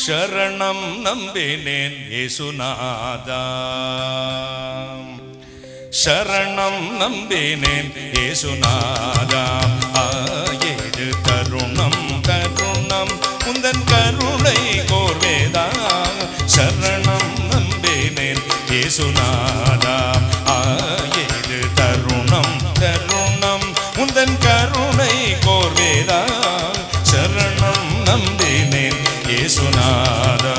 சரணம் நம்பினேன் இயேசுநாதா சரணம் நம்பினேன் இயேசுநாதா ஆயேது தருணம் தருணம் உந்தன் கருணை கோர்வேதா சரணம் நம்பினேன் இயேசுநாதா ஆயேது தருணம் தருணம் உந்தன் கருணை கோர்வேதா சரணம் நம்பினேன் இயேசுநாதா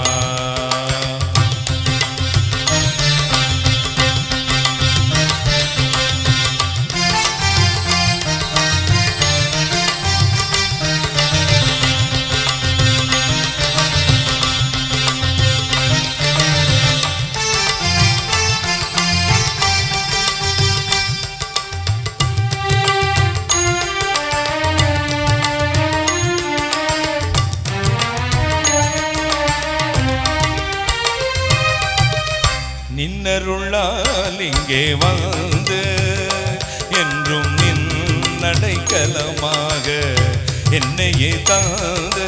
நின்னருளால் இங்கே வந்து என்றும் நின் நடைக்கலமாக என்னையே தாந்து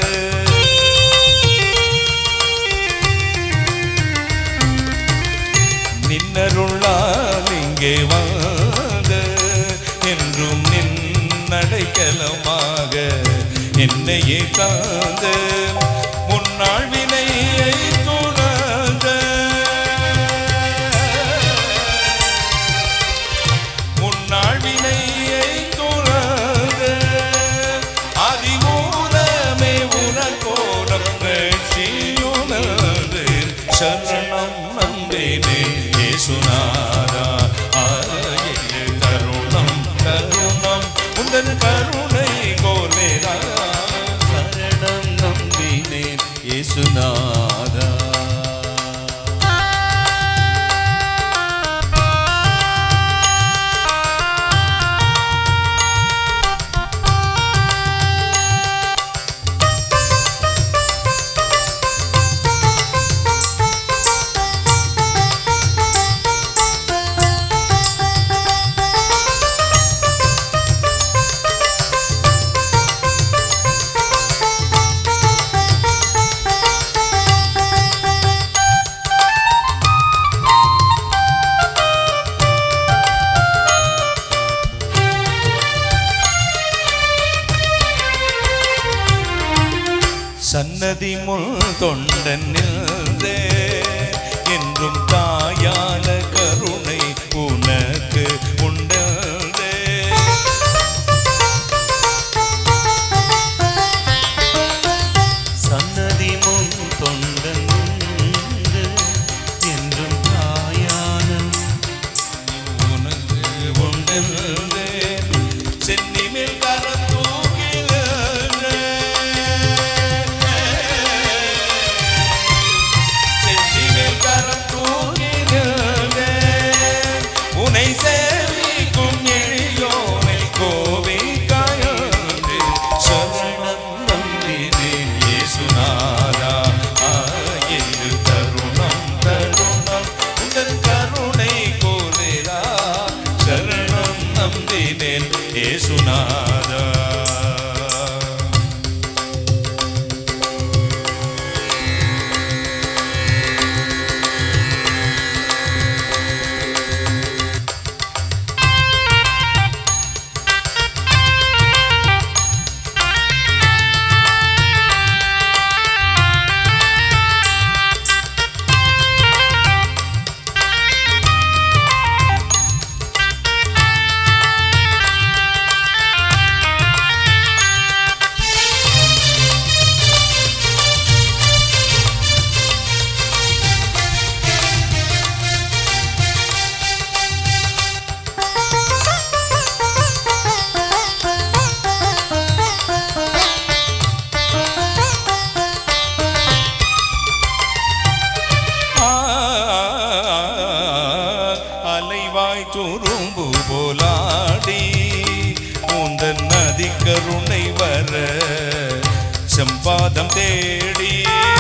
நின்னருளால் இங்கே வந்து என்றும் நின் நடைக்கலமாக என்னையே காந்து முன்னாள் வினையை துறந்த முன்னாள் வினையை துறந்த அதிமூலமே உனக்கோடம் ரட்சியுணர்ந்து சரணம் நம்பினே இயேசுநாதா ஆயே தருணம் தருணம் உந்தன் கருணை கோர்வேதா சரணம் நம்பினேன் இயேசுநாதா சன்னதி முள் தொண்டன் நின்றே என்றும் தாயான கருணை உனக்கு உண்டே சன்னதி முன் தொண்டன் நின்று என்றும் தாயான உனக்கு உண்டே சென்னி மேல் கரம் சென்னி மேல் கரம் உனை சேவிக்கும் எழியோனை கோவை காயந்து சரணம் நம்பினேன் இயேசுநாதா ஆயென்று தருணம் தருணம் உங்கள் கருணை கோலேரா சரணம் நம்பினேன் இயேசுநாதா அலைவாய் துரும்பு போலாடி உந்தன் நதி கருணை வர செம்பாதம் தேடி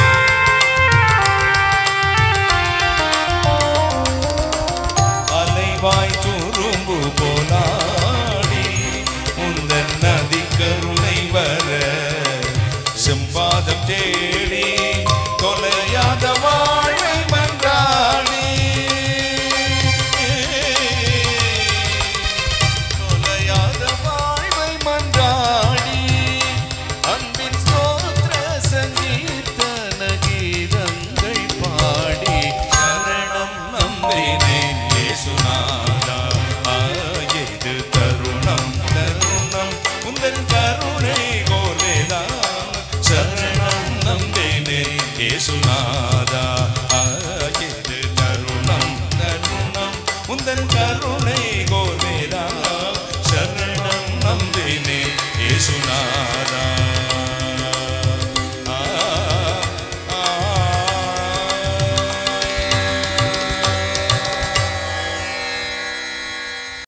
அலைவாய் துரும்பு போலாடி உந்தன் நதி கருணை வர செம்பாதம் தேடி சரணம்